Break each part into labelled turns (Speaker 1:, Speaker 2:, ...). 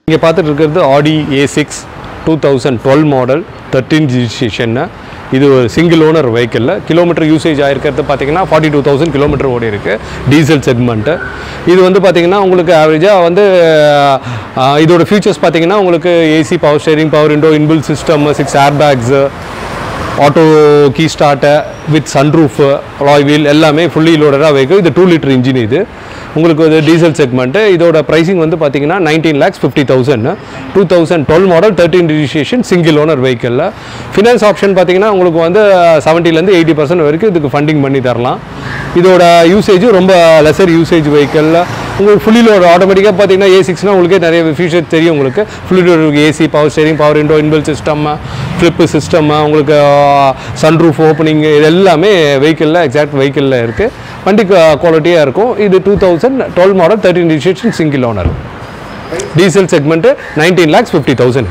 Speaker 1: இங்கே பார்த்துட்டு இருக்கிறது Audi A six two thousand twelve model thirteen registration இது ஒரு சிங்கிள் ஓனர் வெஹிக்கிளில் கிலோமீட்டர் யூசேஜ் ஆயிருக்கிறது பார்த்தீங்கன்னா ஃபார்ட்டி டூ தௌசண்ட் கிலோமீட்டர் ஓடி இருக்கு டீசல் செக்மெண்ட்டு இது வந்து பார்த்தீங்கன்னா உங்களுக்கு ஆவரேஜாக வந்து ஆஹ், இதோட ஃபீச்சர்ஸ் பார்த்தீங்கன்னா உங்களுக்கு AC power steering power window இன்பில் system six air bags auto key start with sunroof alloy wheel எல்லாமே ஃபுல்லி லோடடாக வெஹிக்கிள் இது டூ லிட்டர் இன்ஜின் இது உங்களுக்கு இது டீசல் செக்மெண்ட்டு இதோட ப்ரைசிங் வந்து பார்த்தீங்கன்னா nineteen lakhs fifty thousand two thousand twelve model thirteen registration single owner வெஹிக்கிளில் ஃபினான்ஸ் ஆப்ஷன் பார்த்தீங்கன்னா உங்களுக்கு வந்து செவன்ட்டிலேருந்து எயிட்டி பர்சன்ட் வரைக்கும் இதுக்கு ஃபண்டிங் பண்ணி தரலாம் இதோட யூசேஜும் ரொம்ப லெசர் யூசேஜ் வெஹிக்கிளில் உங்களுக்கு ஃபுல்லி லோட் ஆட்டோமேட்டிக்காக பார்த்தீங்கன்னா ஏ சிக்ஸ்னால் உங்களுக்கே நிறைய ஃபீச்சர் தெரியும் உங்களுக்கு fully load AC power steering power window இன்பில் system flip system உங்களுக்கு சன்ரூஃப் ஓப்பனிங் இது எல்லாமே வெஹிக்கிளில் எக்ஸாக்ட் வெஹிக்கிளில் இருக்குது வண்டி குவாலிட்டியாக இருக்கும் இது two thousand twelve model thirteen registration single owner diesel segment nineteen lakhs fifty thousand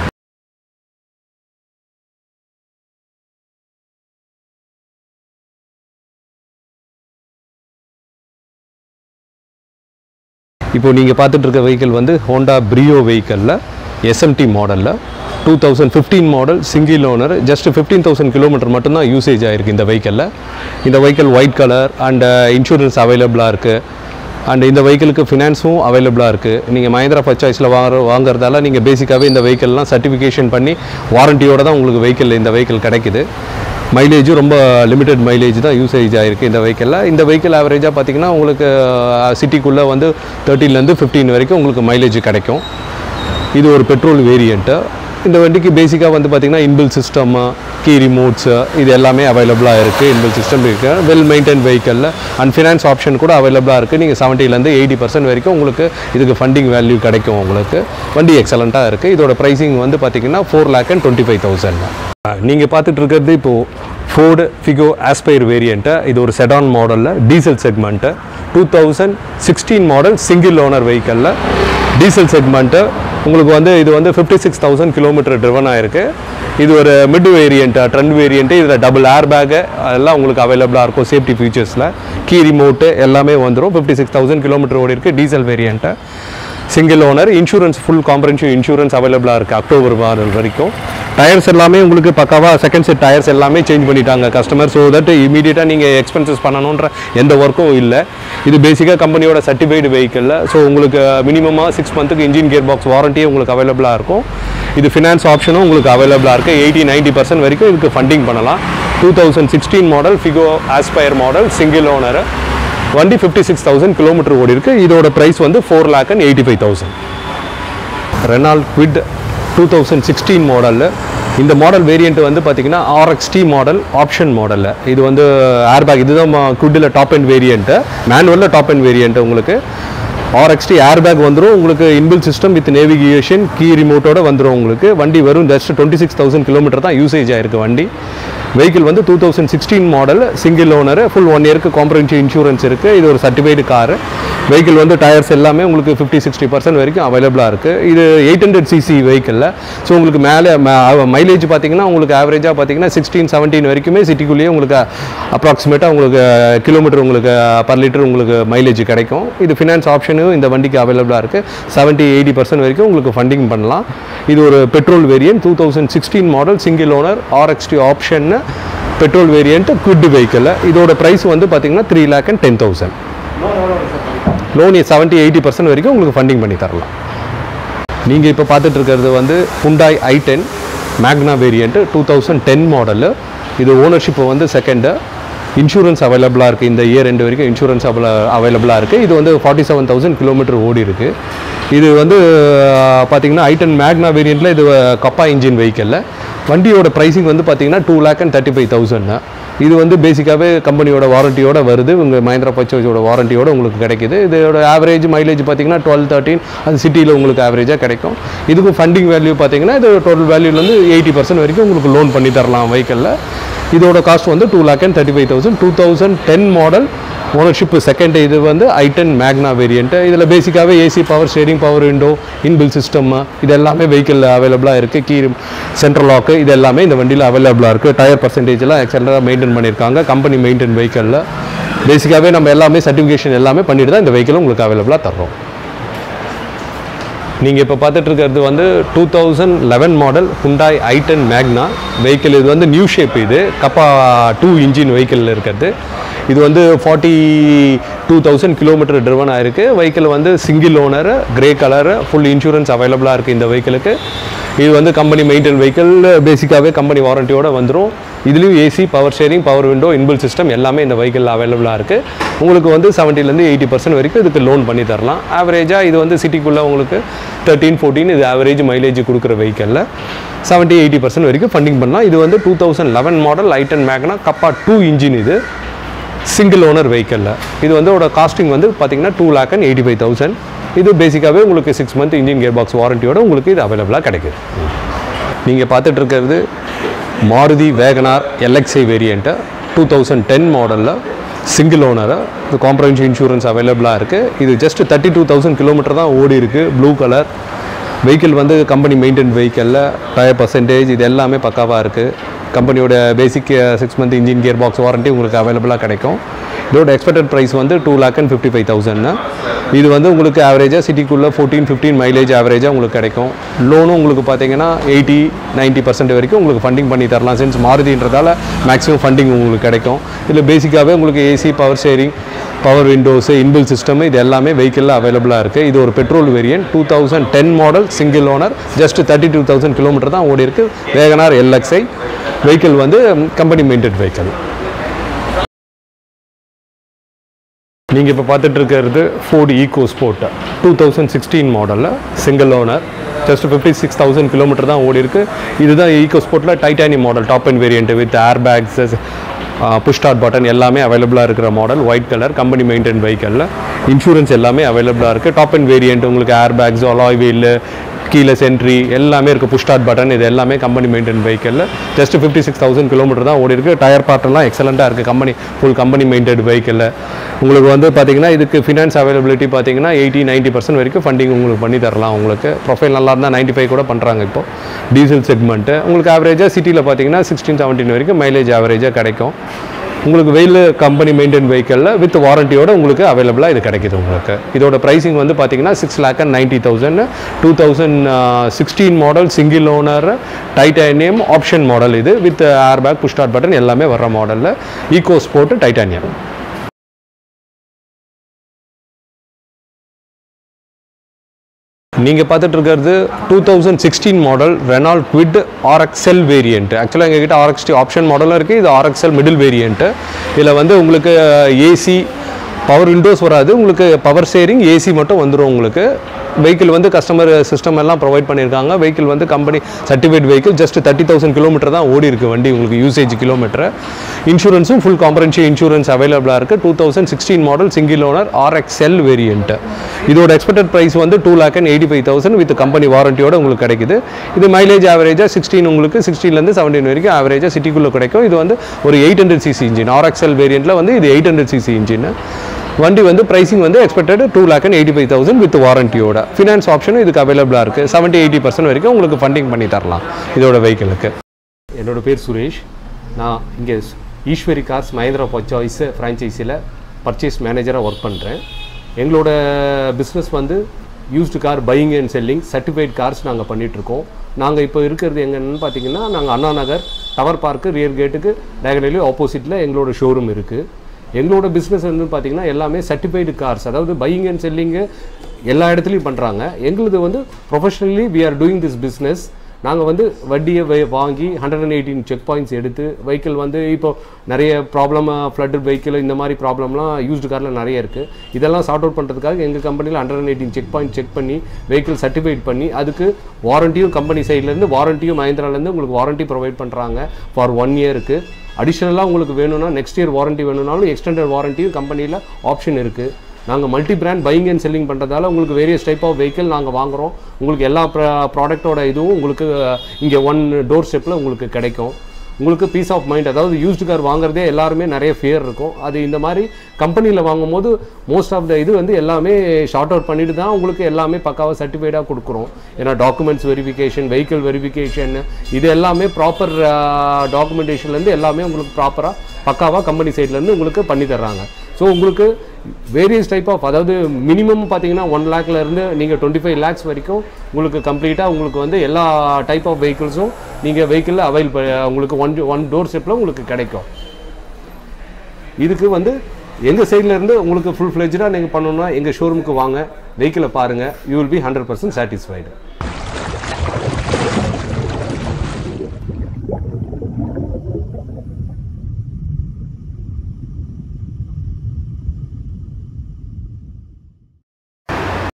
Speaker 1: இப்போ நீங்கள் பார்த்துட்டு இருக்க வெஹிக்கிள் வந்து ஹோண்டா பிரியோ வெஹிக்கிளில் எஸ்எம்டி மாடலில் two thousand fifteen model single owner just fifteen thousand kilometre மட்டும்தான் யூசேஜ் ஆயிருக்கு இந்த வெஹிக்கிளில் இந்த vehicle white colour and insurance அவைலபிளாக இருக்குது அண்ட் இந்த வெஹிக்கிளுக்கு ஃபினான்ஸும் அவைலபிளாக இருக்குது நீங்கள் மஹேந்திரா ஃபர்ஸ்ட் சாய்ஸில் வாங்குற வாங்குறதால நீங்கள் பேசிக்காகவே இந்த வெஹிக்கிள்லாம் சர்டிஃபிகேஷன் பண்ணி வாரண்டியோட தான் உங்களுக்கு வெஹிக்கிள் இந்த வெஹிக்கிள் கிடைக்குது மைலேஜும் ரொம்ப லிமிட்டட் மைலேஜ் தான் யூசேஜ் ஆகிருக்கு இந்த வெஹிக்கிளில் இந்த வெஹிக்கிள் ஆவரேஜாக பார்த்தீங்கன்னா உங்களுக்கு சிட்டிக்குள்ளே வந்து தேர்ட்டின்லேருந்து ஃபிஃப்டீன் வரைக்கும் உங்களுக்கு மைலேஜ் கிடைக்கும் இது ஒரு பெட்ரோல் வேரியண்ட்டு இந்த வண்டிக்கு பேசிக்காக வந்து பார்த்தீங்கன்னா இன்பில் சிஸ்டம் கீ ரிமோட்ஸு இது எல்லாமே அவைலபிளாக இருக்குது இன்பில் சிஸ்டம் இருக்குது வெல் மெயின்டைன் வெஹிக்கிளில் அண்ட் ஃபினான்ஸ் ஆப்ஷன் கூட அவைலபிளாக இருக்குது நீங்கள் செவன்ட்டிலேருந்து எயிட்டி பர்சன்ட் வரைக்கும் உங்களுக்கு இதுக்கு ஃபண்டிங் வேல்யூ கிடைக்கும் உங்களுக்கு வண்டி எக்ஸலண்ட்டாக இருக்குது இதோட ப்ரைஸிங் வந்து பார்த்தீங்கன்னா four lakh and twenty five thousand நீங்கள் பார்த்துட்டு இருக்கிறது இப்போது ஃபோர்டு ஃபிகோ ஆஸ்பைர் வேரியண்ட்டு இது ஒரு செடான் மாடலில் diesel segment two thousand sixteen model single owner வெஹிக்கிளில் டீசல் செக்மெண்ட்டு உங்களுக்கு வந்து இது வந்து fifty six thousand kilometre driven ஆயிருக்கு இது ஒரு மிட் வேரியண்ட்டு ட்ரெண்ட் வேரியண்ட்டு இதில் டபுள் ஏர் பேக்கு எல்லாம் உங்களுக்கு அவைலபிளாக இருக்கும் சேஃப்டி ஃபீச்சர்ஸில் கீ ரிமோட்டு எல்லாமே வந்துடும் ஃபிஃப்டி சிக்ஸ் தௌசண்ட் கிலோமீட்டர் ஓடி இருக்குது diesel variant single owner insurance full comprehensive insurance அவைலபிளாக இருக்குது அக்டோபர் மாதம் வரைக்கும் டயர்ஸ் எல்லாமே உங்களுக்கு பக்காவாக செகண்ட் செட் டயர்ஸ் எல்லாமே சேஞ்ச் பண்ணிட்டாங்க கஸ்டமர் ஸோ தட் இமீடியட்டாக நீங்கள் எக்ஸ்பென்சஸ் பண்ணணுன்ற எந்த ஒர்க்கும் இல்லை இது பேசிக்காக கம்பெனியோட சர்டிஃபைடு வெஹிக்கிளில் ஸோ உங்களுக்கு மினிமமாக சிக்ஸ் மந்த்துக்கு இன்ஜின் கியர் பாக்ஸ் வாரண்ட்டியும் உங்களுக்கு அவைலபிளாக இருக்கும் இது ஃபினான்ஸ் ஆப்ஷனும் உங்களுக்கு அவைலபிளாக இருக்குது எயிட்டி நைன்ட்டி பர்சன்ட் வரைக்கும் இதுக்கு ஃபண்டிங் பண்ணலாம் two thousand sixteen model Figo Aspire model single owner வண்டி ஃபிஃப்டி சிக்ஸ் தௌசண்ட் கிலோமீட்டர் ஓடி இருக்கு இதோட ப்ரைஸ் வந்து four lakh and eighty five thousand Renault Kwid two thousand sixteen மாடலில் இந்த மாடல் வேரியண்ட் வந்து பார்த்தீங்கன்னா ஆர்எக்ஸ்டி மாடல் ஆப்ஷன் மாடலில் இது வந்து ஏர்பேக் இதுதான் குட்டில் டாப் அண்ட் வேரியண்ட்டு மேனுவலில் டாப் அண்ட் வேரியண்ட் உங்களுக்கு ஆர்எக்ஸ்டி ஏர்பேக் வந்துடும் உங்களுக்கு inbuilt system with navigation key ரிமோட்டோட வந்துடும் உங்களுக்கு வண்டி வெறும் just twenty six thousand kilometre தான் யூசேஜ் ஆயிருக்கு வண்டி வெஹிக்கிள் வந்து two thousand sixteen model single owner full one இயருக்கு காம்ப்ரஹென்சிவ் இன்சூரன்ஸ் இருக்குது இது ஒரு சர்டிஃபைடு கார் வெஹிக்கிள் வந்து டயர்ஸ் எல்லாமே உங்களுக்கு ஃபிஃப்டி சிக்ஸ்டி பர்சன்ட் வரைக்கும் அவைலபிளாக இருக்குது இது எயிட் ஹண்ட்ரட் சிசி வெஹிக்கிளில் ஸோ உங்களுக்கு மேலே மைலேஜ் பார்த்தீங்கன்னா உங்களுக்கு ஆவரேஜாக பார்த்தீங்கன்னா சிக்ஸ்டீன் செவன்டீன் வரைக்குமே சிட்டிக்குள்ளேயே உங்களுக்கு அப்ராக்சிமேட்டாக உங்களுக்கு கிலோமீட்டர் உங்களுக்கு பர் லிட்டர் உங்களுக்கு மைலேஜ் கிடைக்கும் இது ஃபினான்ஸ் ஆப்ஷனும் இந்த வண்டிக்கு அவைலபிளாக இருக்குது செவன்ட்டி எயிட்டி பர்சன்ட் வரைக்கும் உங்களுக்கு ஃபண்டிங் பண்ணலாம் இது ஒரு petrol variant two thousand sixteen model single owner RXT option petrol variant good vehicle இதோட ப்ரைஸ் வந்து பார்த்தீங்கன்னா three lakh and ten thousand loan seventy eighty percent வரைக்கும் உங்களுக்கு ஃபண்டிங் பண்ணி தரலாம் நீங்கள் இப்போ பார்த்துட்டு இருக்கிறது வந்து Hyundai i ten Magna variant two thousand ten model இது ஓனர்ஷிப் வந்து செகண்டு இன்சூரன்ஸ் அவைலபிளாக இருக்குது இந்த இயர் ரெண்டு வரைக்கும் இன்சூரன்ஸ் அவைல அவைலபிளாக இருக்குது இது வந்து ஃபார்ட்டி செவன் தௌசண்ட் கிலோமீட்டர் ஓடி இருக்குது இது வந்து பார்த்தீங்கன்னா ஐ டென் மேக்னா வேரியண்ட்டில் இது கப்பா இன்ஜின் வெஹிக்கிளில் வண்டியோட ப்ரைஸிங் வந்து பார்த்தீங்கன்னா two lakh and thirty five thousand இது வந்து பேசிக்காகவே கம்பெனியோட வாரண்டியோட வருது உங்கள் மஹேந்திரா பர்ச்சேஸோட வாரண்டியோட உங்களுக்கு கிடைக்குது இதோட ஆவரேஜ் மைலேஜ் பார்த்தீங்கன்னா டுவெல் தேர்ட்டின் அது சிட்டியில் உங்களுக்கு ஆவரேஜாக கிடைக்கும் இதுக்கும் ஃபண்டிங் வேல்யூ பார்த்தீங்கன்னா இது டோட்டல் வேல்யூலேருந்து எயிட்டி பர்சன்ட் வரைக்கும் உங்களுக்கு லோன் பண்ணி தரலாம் வெஹிக்கிளில் இதோட காஸ்ட் வந்து two lakh and thirty five thousand two thousand ten model ownership second இது வந்து ஐ டென் மேக்னா வேரியண்ட்டு இதில் பேசிக்காகவே AC power steering power window இன்பில் system இது எல்லாமே வெஹிக்கிள் அவைலபிளாக இருக்குது கீ சென்ட்ரல் லாக்கு இது எல்லாமே இந்த வண்டியில் அவைலபிளாக இருக்குது டயர் பர்சன்டேஜ்லாம் எக்ஸலராக மெயின்டைன் பண்ணியிருக்காங்க கம்பெனி மெயின்டைன் வெஹிக்கிளில் பேசிக்காகவே நம்ம எல்லாமே சர்டிஃபிகேஷன் எல்லாமே பண்ணிட்டு தான் இந்த வெஹிக்கிள் உங்களுக்கு அவைலபிளாக தர்றோம் நீங்கள் இப்போ பார்த்துட்டு இருக்கிறது வந்து two thousand eleven model Hyundai i ten Magna vehicle இது வந்து நியூ ஷேப் இது கப்பா டூ இன்ஜின் வெஹிக்கிளில் இருக்கிறது இது வந்து forty two thousand kilometre driven ஆயிருக்கு வெஹிக்கிள் வந்து single owner grey colour full insurance அவைலபிளாக இருக்குது இந்த வெஹிக்கிளுக்கு இது வந்து கம்பெனி மெயின்டைன் வெஹிக்கிள் பேசிக்காகவே கம்பெனி வாரண்டியோட வந்துடும் இதுலேயும் AC power steering power window இன்பில் system எல்லாமே இந்த வெஹிக்கிள் அவைலபிளாக இருக்குது உங்களுக்கு வந்து செவன்ட்டிலேருந்து எயிட்டி பர்சன்ட் வரைக்கும் இதுக்கு லோன் பண்ணி தரலாம் ஆவரேஜாக இது வந்து சிட்டிக்குள்ளே உங்களுக்கு தேர்ட்டீன் ஃபோர்டீன் இது ஆவரேஜ் மைலேஜ் கொடுக்குற வெஹிக்கிளில் செவன்ட்டி எயிட்டி பர்சன்ட் வரைக்கும் ஃபண்டிங் பண்ணலாம் இது வந்து two thousand eleven model i ten Magna Kappa two engine இது சிங்கிள் ஓனர் வெஹிக்கிளில் இது வந்து ஓட காஸ்டிங் வந்து பார்த்தீங்கன்னா two lakh and eighty five thousand இது பேசிக்காகவே உங்களுக்கு six month engine gear box வாரண்டியோட உங்களுக்கு இது அவைலபிளாக கிடைக்குது நீங்கள் பார்த்துட்டு இருக்கிறது Maruti Wagon R LXI variant two thousand ten மாடலில் சிங்கிள் ஓனரு இது காம்ப்ரஹென்சிவ் இன்சூரன்ஸ் அவைலபிளாக இருக்குது இது just thirty two thousand kilometre தான் ஓடி இருக்குது ப்ளூ கலர் வெஹிக்கிள் வந்து கம்பெனி மெயின்டைன் வெஹிக்கிளில் டயர் பர்சன்டேஜ் இது எல்லாமே பக்காவாக இருக்குது கம்பெனியோட basic six month engine gear box warranty உங்களுக்கு அவைலபிளாக கிடைக்கும் இதோட எக்ஸ்பெக்டட் ப்ரைஸ் வந்து two lakh and fifty five thousand இது வந்து உங்களுக்கு ஆவரேஜாக சிட்டிக்குள்ளே ஃபோர்டீன் ஃபிஃப்டீன் மைலேஜ் ஆவரேஜாக உங்களுக்கு கிடைக்கும் லோனும் உங்களுக்கு பார்த்தீங்கன்னா எயிட்டி நைன்ட்டி பர்சன்ட் வரைக்கும் உங்களுக்கு ஃபண்டிங் பண்ணி தரலாம் சின்ஸ் மாருதின்றதால மேக்ஸிமம் ஃபண்டிங் உங்களுக்கு கிடைக்கும் இதில் பேசிக்காகவே உங்களுக்கு AC power steering power windows இன்பில் சிஸ்டம் இது எல்லாமே வெஹிக்கிளில் அவைலபிளாக இருக்குது இது ஒரு petrol variant two thousand ten model single owner just thirty two thousand kilometre தான் ஓடி இருக்கு வேகனார் எல்எக்ஸ்ஐ வெஹிக்கிள் வந்து கம்பெனி மெயின்டைன் வெஹிக்கிள் நீங்கள் இப்போ பார்த்துட்டு இருக்கிறது Ford EcoSport two thousand sixteen மாடலில் single owner just fifty six thousand kilometre தான் ஓடி இருக்கு இதுதான் ஈகோ ஸ்போர்ட்டில் titanium model top end variant with air bags push start button எல்லாமே அவைலபிளாக இருக்கிற model white colour company maintain வெஹிக்கலில் இன்சூரன்ஸ் எல்லாமே அவைலபிளாக இருக்குது டாப் அண்ட் வேரியன்ட் உங்களுக்கு ஏர் பேக்ஸ் அலாய் வீல் கீழே சென்ட்ரி எல்லாமே இருக்குது புஷ் ஸ்டார்ட் பட்டன் இது எல்லாமே கம்பெனி மெயின்டைன் வெஹிக்கலில் just fifty six thousand kilometre தான் ஓடி இருக்குது டயர் பார்ட்டெல்லாம் எக்ஸலண்ட்டாக இருக்குது கம்பெனி ஃபுல் கம்பெனி மெயின்டைன் வெஹிக்கலில் உங்களுக்கு வந்து பார்த்தீங்கன்னா இதுக்கு ஃபினான்ஸ் அவைலபிலிட்டி பார்த்தீங்கன்னா எயிட்டி நைன்ட்டி பர்சன்ட் வரைக்கும் ஃபண்டிங் உங்களுக்கு பண்ணி தரலாம் உங்களுக்கு ப்ரொஃபைல் நல்லா இருந்தால் நைன்ட்டி ஃபைவ் கூட பண்ணுறாங்க இப்போ டீசல் செக்மெண்ட்டு உங்களுக்கு ஆவரேஜாக சிட்டியில் பார்த்தீங்கன்னா சிக்ஸ்டீன் செவன்டீன் வரைக்கும் மைலேஜ் ஆவரேஜாக கிடைக்கும் உங்களுக்கு வெயில் கம்பெனி மெயின்டைன் வெஹிக்கிளில் வித் வாரண்டியோட உங்களுக்கு அவைலபிளாக இது கிடைக்குது உங்களுக்கு இதோட ப்ரைசிங் வந்து பார்த்தீங்கன்னா six lakh and ninety thousand two thousand sixteen model single owner titanium option model இது with air bag push start button எல்லாமே வர்ற மாடலில் ஈகோ ஸ்போர்ட் டைட்டானியம் நீங்கள் பார்த்துட்டு இருக்கிறது two thousand sixteen model Renault Kwid RXL variant ஆக்சுவலாக எங்ககிட்ட ஆர்எக்ஸ்டி ஆப்ஷன் மாடலும் இருக்குது இது ஆர்எக்ஸ்எல் மிடில் வேரியன்ட்டு இதில் வந்து உங்களுக்கு ஏசி பவர் விண்டோஸ் வராது உங்களுக்கு பவர் ஷேரிங் ஏசி மட்டும் வந்துடும் உங்களுக்கு வெஹிக்கிள் வந்து கஸ்டமர் சிஸ்டம் எல்லாம் ப்ரொவைட் பண்ணியிருக்காங்க வெஹிக்கிள் வந்து company certificate vehicle just thirty thousand kilometre தான் ஓடி இருக்கு வண்டி உங்களுக்கு யூசேஜ் கிலோமீட்டர் இன்சூரன்ஸும் ஃபுல் காம்பரன்ஷிவ் இன்சூரன்ஸ் அவைலபிளாக இருக்குது two thousand sixteen model single owner RXL variant இதோட எக்ஸ்பெக்டட் ப்ரைஸ் வந்து two lakh and eighty five thousand with company வாரண்டியோட உங்களுக்கு கிடைக்குது இது மைலேஜ் ஆவரேஜாக சிக்ஸ்டீன் உங்களுக்கு சிக்ஸ்டீன்லேருந்து செவன்டீன் வரைக்கும் ஆவரேஜாக சிட்டிக்குள்ளே கிடைக்கும் இது வந்து ஒரு eight hundred CC engine RXL வேரியண்ட்டில் வந்து இது எயிட் ஹண்ட்ரட் சிசி இன்ஜின் வண்டி வந்து ப்ரைசிங் வந்து expected two lakh and eighty five thousand with வாரண்டியோட ஃபினான்ஸ் ஆப்ஷனும் இதுக்கு அவைலபிளாக இருக்குது செவன்ட்டி எயிட்டி பர்சன்ட் வரைக்கும் உங்களுக்கு ஃபண்டிங் பண்ணி தரலாம் இதோட வெஹிக்கிளுக்கு என்னோட பேர் சுரேஷ் நான் இங்கே ஈஸ்வரி கார்ஸ் மஹேந்திரா சாய்ஸ் ஃப்ரான்ச்சைஸியில் பர்ச்சேஸ் மேனேஜராக ஒர்க் பண்ணுறேன் எங்களோட பிஸ்னஸ் வந்து used car buying and selling certified cars நாங்கள் பண்ணிகிட்ருக்கோம் நாங்கள் இப்போ இருக்கிறது எங்கன்னு பார்த்தீங்கன்னா நாங்கள் Anna Nagar tower park rear கேட்டுக்கு டயகனலி ஆப்போசிட்டில் எங்களோட ஷோரூம் இருக்குது எங்களோட பிஸ்னஸ் வந்து பார்த்தீங்கன்னா எல்லாமே சர்டிஃபைடு கார்ஸ் அதாவது பையிங் அண்ட் செல்லிங்கு எல்லா இடத்துலையும் பண்ணுறாங்க எங்களுது வந்து professionally we are doing this business நாங்கள் வந்து வட்டியை வை- வாங்கி hundred and eighteen check points எடுத்து வெஹிக்கிள் வந்து இப்போ நிறைய ப்ராப்ளம் ஃப்ளட்டட் வெஹிக்கிள் இந்த மாதிரி ப்ராப்ளம்லாம் யூஸ்டு காரில் நிறைய இருக்குது இதெல்லாம் சார்ட் அவுட் பண்ணுறதுக்காக எங்கள் கம்பெனியில் hundred and eighteen check point check பண்ணி வெஹிக்கிள் சர்டிஃபைட் பண்ணி அதுக்கு வாரண்டியும் கம்பெனி சைட்லேருந்து வாரண்டியும் மஹேந்திராலேருந்து உங்களுக்கு வாரண்டி ப்ரொவைட் பண்ணுறாங்க ஃபார் ஒன் இயருக்கு அடிஷ்னலாக உங்களுக்கு வேணும்னா நெக்ஸ்ட் இயர் வாரண்டி வேணும்னாலும் எக்ஸ்டெண்டட் வாரண்டியும் கம்பெனியில் ஆப்ஷன் இருக்குது நாங்கள் multi brand buying and selling பண்ணுறதால உங்களுக்கு வேரியஸ் டைப் ஆஃப் வெஹிக்கிள் நாங்கள் வாங்குகிறோம் உங்களுக்கு எல்லா ப்ராடக்ட்டோட இதுவும் உங்களுக்கு இங்கே ஒன் டோர் ஸ்டெப்பில் உங்களுக்கு கிடைக்கும் உங்களுக்கு பீஸ் ஆஃப் மைண்ட் அதாவது யூஸ்டு கார் வாங்குறதே எல்லாருமே நிறைய ஃபியர் இருக்கும் அது இந்த மாதிரி கம்பெனியில் வாங்கும்போது மோஸ்ட் ஆஃப் த இது வந்து எல்லாமே ஷார்ட் அவுட் பண்ணிட்டு தான் உங்களுக்கு எல்லாமே பக்காவாக சர்டிஃபைடாக கொடுக்குறோம் ஏன்னா டாக்குமெண்ட்ஸ் வெரிஃபிகேஷன் வெஹிக்கிள் வெரிஃபிகேஷன் இது எல்லாமே ப்ராப்பர் டாக்குமெண்டேஷன்லேருந்து எல்லாமே உங்களுக்கு ப்ராப்பராக பக்காவாக கம்பெனி சைட்லேருந்து உங்களுக்கு பண்ணி தர்றாங்க ஸோ
Speaker 2: ஸோ உங்களுக்கு வேரியஸ் டைப் ஆஃப் அதாவது மினிமம் பார்த்தீங்கன்னா ஒன் லேக்லேருந்து நீங்கள் டுவெண்ட்டி ஃபைவ் லேக்ஸ் வரைக்கும் உங்களுக்கு கம்ப்ளீட்டாக உங்களுக்கு வந்து எல்லா டைப் ஆஃப் வெஹிக்கிள்ஸும் நீங்கள் வெஹிக்கிளில் அவைல் உங்களுக்கு ஒன் ஒன் டோர் ஸ்டெப்பில் உங்களுக்கு கிடைக்கும் இதுக்கு வந்து எங்கள் சைடில் இருந்து உங்களுக்கு ஃபுல் ஃப்ளெஜ்டாக நீங்கள் பண்ணணும்னா எங்கள் ஷோரூமுக்கு வாங்க வெஹிக்கிளை பாருங்கள் you will be hundred percent satisfied